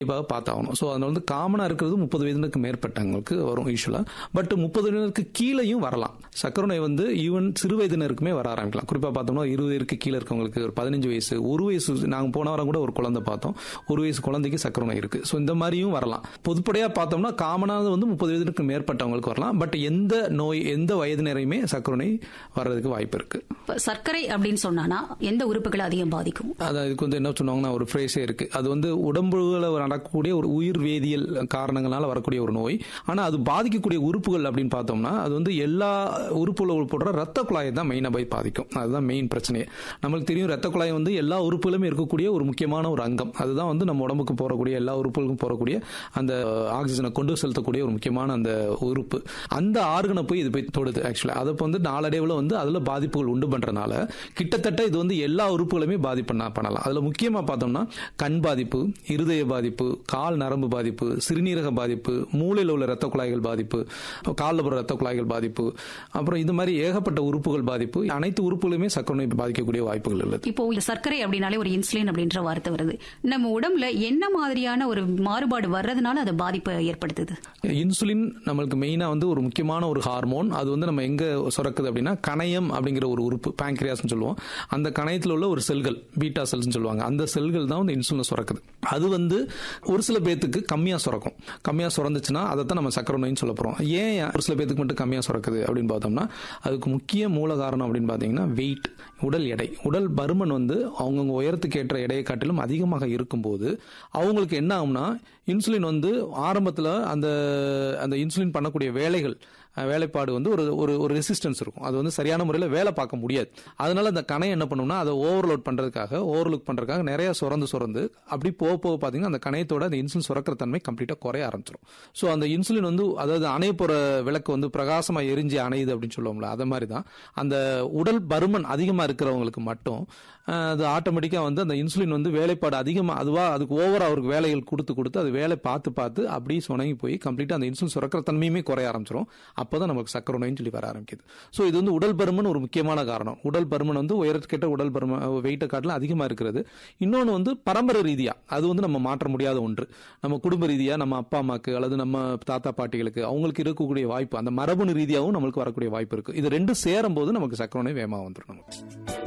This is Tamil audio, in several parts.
இப்போ பார்த்தாகணும் ஸோ அதில் வந்து காமனாக இருக்கிறது முப்பது வயதுக்கு மேற்பட்டவங்களுக்கு வரும் யூஸ்வலாக பட் முப்பது வயதுக்கு கீழேயும் வரலாம் சக்கரை நோய் வந்து ஈவன் சிறு வயதினருக்குமே வர ஆரம்பிக்கலாம் குறிப்பாக பார்த்தோம்னா இருபது வயதுக்கு கீழே இருக்கவங்களுக்கு ஒரு பதினஞ்சு வயசு ஒரு வயசு நாங்கள் போன வாரம் கூட ஒரு குழந்தை பார்த்தோம் ஒரு வயசு குழந்தைக்கு சக்கரை நோய் இருக்குது ஸோ இந்த மாதிரியும் வரலாம் பொதுப்படையாக பார்த்தோம்னா காமனானது வந்து முப்பது வயதுக்கு மேற்பட்டவங்களுக்கு வரலாம் பட் எந்த நோய் எந்த வயதினரையுமே சக்கரை நோய் வர்றதுக்கு வாய்ப்பு இருக்குது இப்ப சர்க்கரை அப்படின்னு சொன்னானா எந்த உறுப்புகளை அதிகம் பாதிக்கும் அதான் இதுக்கு வந்து என்ன சொன்னாங்கன்னா ஒரு ஃப்ரேஸே இருக்கு அது வந்து உடம்புல நடக்கக்கூடிய ஒரு உயிர் வேதியியல் காரணங்களால வரக்கூடிய ஒரு நோய் ஆனா அது பாதிக்கக்கூடிய உறுப்புகள் அப்படின்னு பார்த்தோம்னா அது வந்து எல்லா உறுப்புல உட்படுற ரத்த குழாயை தான் மெயினாக போய் பாதிக்கும் அதுதான் மெயின் பிரச்சனையே நம்மளுக்கு தெரியும் ரத்த குழாய் வந்து எல்லா உறுப்புகளுமே இருக்கக்கூடிய ஒரு முக்கியமான ஒரு அங்கம் அதுதான் வந்து நம்ம உடம்புக்கு போறக்கூடிய எல்லா உறுப்புகளுக்கும் போறக்கூடிய அந்த ஆக்சிஜனை கொண்டு செலுத்தக்கூடிய ஒரு முக்கியமான அந்த உறுப்பு அந்த ஆர்கனை போய் இது போய் தொடுது ஆக்சுவலா அதை வந்து நாளடைவில் வந்து அதுல பாதிப்புகள் உண்டு பண்றதுனால கிட்டத்தட்ட இது வந்து எல்லா உறுப்புகளுமே பாதிப்பு நான் பண்ணலாம் அதுல முக்கியமா பார்த்தோம்னா கண் பாதிப்பு இருதய பாதிப்பு கால் நரம்பு பாதிப்பு சிறுநீரக பாதிப்பு மூளையில் உள்ள ரத்த குழாய்கள் பாதிப்பு காலில் போகிற ரத்த குழாய்கள் பாதிப்பு அப்புறம் இது மாதிரி ஏகப்பட்ட உறுப்புகள் பாதிப்பு அனைத்து உறுப்புகளுமே சக்கரை நோய் பாதிக்கக்கூடிய வாய்ப்புகள் உள்ளது இப்போ இந்த சர்க்கரை அப்படின்னாலே ஒரு இன்சுலின் அப்படின்ற வார்த்தை வருது நம்ம உடம்புல என்ன மாதிரியான ஒரு மாறுபாடு வர்றதுனால அது பாதிப்பை ஏற்படுத்துது இன்சுலின் நம்மளுக்கு மெயினா வந்து ஒரு முக்கியமான ஒரு ஹார்மோன் அது வந்து நம்ம எங்க சுரக்குது அப்படின்னா கணையம் அப்படிங்கிற ஒரு உறுப்பு பேங்க்ரியாஸ்னு சொல்லுவோம் அந்த கணையத்தில் உள்ள ஒரு செல்கள் பீட்டா செல்ஸ்னு சொல்லுவாங்க அந்த செல்கள் தான் வந்து இன்சுலினை சுரக்குது அது வந்து ஒரு சில பேத்துக்கு கம்மியா சுரக்கும் கம்மியா சுரந்துச்சுன்னா அதை தான் நம்ம சக்கரை நோயின்னு சொல்ல போறோம் ஏன் ஒரு சில பேத்துக்கு மட்டும் கம்மியா சுரக்குது அப்படின்னு பார்த்தோம்னா அதுக்கு முக்கிய மூல காரணம் அப்படின்னு பார்த்தீங்கன்னா வெயிட் உடல் எடை உடல் பருமன் வந்து அவங்கவுங்க உயரத்துக்கு ஏற்ற எடையை காட்டிலும் அதிகமாக இருக்கும்போது அவங்களுக்கு என்ன ஆகும்னா இன்சுலின் வந்து ஆரம்பத்தில் அந்த அந்த இன்சுலின் பண்ணக்கூடிய வேலைகள் அஹ், வேலைப்பாடு வந்து ஒரு ஒரு ஒரு ரெசிஸ்டன்ஸ் இருக்கும் அது வந்து சரியான முறையில் வேலை பார்க்க முடியாது அதனால அந்த கணை என்ன பண்ணும்னா அதை ஓவர்லோட் பண்ணுறதுக்காக ஓவர்லுக் பண்ணுறதுக்காக நிறைய சுரந்து சுரந்து அப்படி போக போக பார்த்தீங்கன்னா அந்த கணையத்தோட அந்த இன்சுலின் சுரக்கிற தன்மை கம்ப்ளீட்டாக குறைய ஆரம்பிச்சிடும் ஸோ அந்த இன்சுலின் வந்து அதாவது அணைய போகிற விளக்கு வந்து பிரகாசமாக எரிஞ்சு அணையுது அப்படின்னு சொல்லுவோம்ல அதை மாதிரி தான் அந்த உடல் பருமன் அதிகமாக இருக்கிறவங்களுக்கு மட்டும் அஹ், அது ஆட்டோமேட்டிக்காக வந்து அந்த இன்சுலின் வந்து வேலைப்பாடு அதிகமாக அதுவா அதுக்கு ஓவர் அவருக்கு வேலைகள் கொடுத்து கொடுத்து அது வேலை பார்த்து பார்த்து அப்படியே சுணங்கி போய் கம்ப்ளீட்டாக அந்த இன்சுலின் சுரக்கிற தன்மையுமே குறைய ஆரம்பிச்சிடும் அப்போ தான் நமக்கு சக்கரை நோயின்னு சொல்லி வர ஆரம்பிக்குது ஸோ இது வந்து உடல் பருமன் ஒரு முக்கியமான காரணம் உடல் பருமன் வந்து உயரத்துக்கிட்ட உடல் பருமன் வெயிட்டை காட்டிலும் அதிகமாக இருக்கிறது இன்னொன்று வந்து பரம்பரை ரீதியாக அது வந்து நம்ம மாற்ற முடியாத ஒன்று நம்ம குடும்ப ரீதியாக நம்ம அப்பா அம்மாக்கு அல்லது நம்ம தாத்தா பாட்டிகளுக்கு அவங்களுக்கு இருக்கக்கூடிய வாய்ப்பு அந்த மரபணு ரீதியாகவும் நம்மளுக்கு வரக்கூடிய வாய்ப்பு இருக்கு இது ரெண்டும் சேரும் போது நமக்கு சக்கரை நோய் வேகமாக வந்துடும் நமக்கு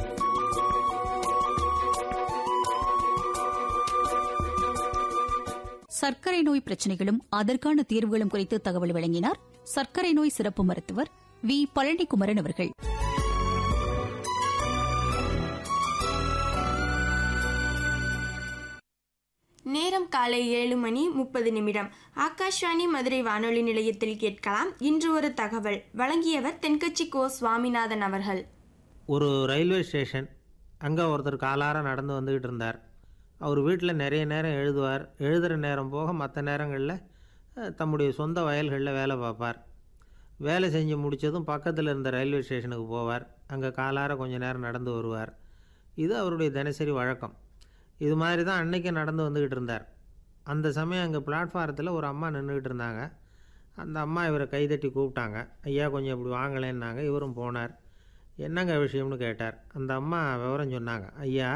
சர்க்கரை நோய் பிரச்சனைகளும் அதற்கான தீர்வுகளும் குறித்து தகவல் வழங்கினார் சர்க்கரை நோய் சிறப்பு மருத்துவர் வி பழனிக்குமரன் அவர்கள் நேரம் காலை ஏழு மணி முப்பது நிமிடம் ஆகாஷ்வாணி மதுரை வானொலி நிலையத்தில் கேட்கலாம் இன்று ஒரு தகவல் வழங்கியவர் தென்கட்சி கோ சுவாமிநாதன் அவர்கள் ஒரு ரயில்வே ஸ்டேஷன் அங்கே ஒருத்தர் காலார நடந்து வந்துக்கிட்டு இருந்தார் அவர் வீட்டில் நிறைய நேரம் எழுதுவார் எழுதுகிற நேரம் போக மற்ற நேரங்களில் அஹ், தம்முடைய சொந்த வயல்களில் வேலை பார்ப்பார் வேலை செஞ்சு முடித்ததும் பக்கத்தில் இருந்த ரயில்வே ஸ்டேஷனுக்கு போவார் அங்கே காலார கொஞ்ச நேரம் நடந்து வருவார் இது அவருடைய தினசரி வழக்கம் இது மாதிரி தான் அன்னைக்கு நடந்து வந்துக்கிட்டு இருந்தார் அந்த சமயம் அங்கே பிளாட்ஃபாரத்தில் ஒரு அம்மா நின்றுக்கிட்டு இருந்தாங்க அந்த அம்மா இவரை கைதட்டி கூப்பிட்டாங்க ஐயா கொஞ்சம் இப்படி வாங்கலேன்னாங்க இவரும் போனார் என்னங்க விஷயம்னு கேட்டார் அந்த அம்மா விவரம் சொன்னாங்க ஐயா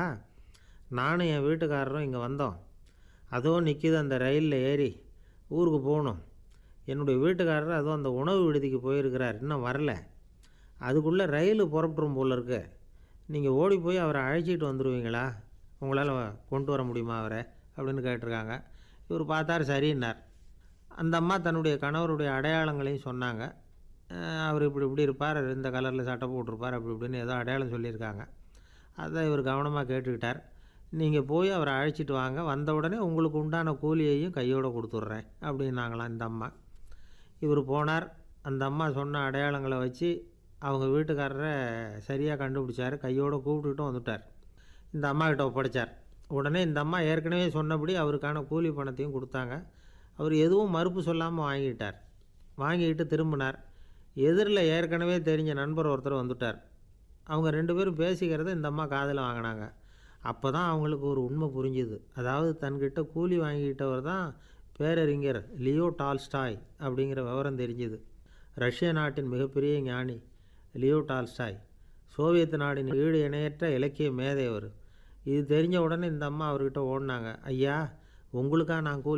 நானும் என் வீட்டுக்காரரும் இங்கே வந்தோம் அதுவும் நிற்கிது அந்த ரயிலில் ஏறி ஊருக்கு போகணும் என்னுடைய வீட்டுக்காரர் அதுவும் அந்த உணவு விடுதிக்கு போயிருக்கிறார் இன்னும் வரல அதுக்குள்ளே ரயில் புறப்பட்டுரும் போல இருக்கு நீங்கள் ஓடி போய் அவரை அழைச்சிட்டு வந்துடுவீங்களா உங்களால் கொண்டு வர முடியுமா அவரை அப்படின்னு கேட்டிருக்காங்க இவர் பார்த்தார் சரின்னார் அந்த அம்மா தன்னுடைய கணவருடைய அடையாளங்களையும் சொன்னாங்க அஹ் அவர் இப்படி இப்படி இருப்பார் இந்த கலரில் சட்டை போட்டிருப்பார் அப்படி இப்படின்னு ஏதோ அடையாளம் சொல்லியிருக்காங்க அதை இவர் கவனமாக கேட்டுக்கிட்டார் நீங்கள் போய் அவரை அழைச்சிட்டு வாங்க வந்த உடனே உங்களுக்கு உண்டான கூலியையும் கையோடு கொடுத்துட்றேன் அப்படின்னாங்களாம் இந்த அம்மா இவர் போனார் அந்த அம்மா சொன்ன அடையாளங்களை வச்சு அவங்க வீட்டுக்காரரை சரியாக கண்டுபிடிச்சார் கையோடு கூப்பிட்டுட்டும் வந்துட்டார் இந்த அம்மா கிட்ட ஒப்படைச்சார் உடனே இந்த அம்மா ஏற்கனவே சொன்னபடி அவருக்கான கூலி பணத்தையும் கொடுத்தாங்க அவர் எதுவும் மறுப்பு சொல்லாமல் வாங்கிட்டார் வாங்கிக்கிட்டு திரும்பினார் எதிரில் ஏற்கனவே தெரிஞ்ச நண்பர் ஒருத்தர் வந்துட்டார் அவங்க ரெண்டு பேரும் பேசிக்கிறத இந்த அம்மா காதில் வாங்கினாங்க அப்போ தான் அவங்களுக்கு ஒரு உண்மை புரிஞ்சுது அதாவது தன்கிட்ட கூலி வாங்கிக்கிட்டவர் தான் பேரறிஞர் லியோ டால்ஸ்டாய் அப்படிங்கிற விவரம் தெரிஞ்சுது ரஷ்ய நாட்டின் மிகப்பெரிய ஞானி லியோ டால்ஸ்டாய் சோவியத் நாடின் ஈடு இணையற்ற இலக்கிய மேதை அவர் இது தெரிஞ்ச உடனே இந்த அம்மா அவர்கிட்ட ஓடினாங்க ஐயா உங்களுக்கா நான் கூலி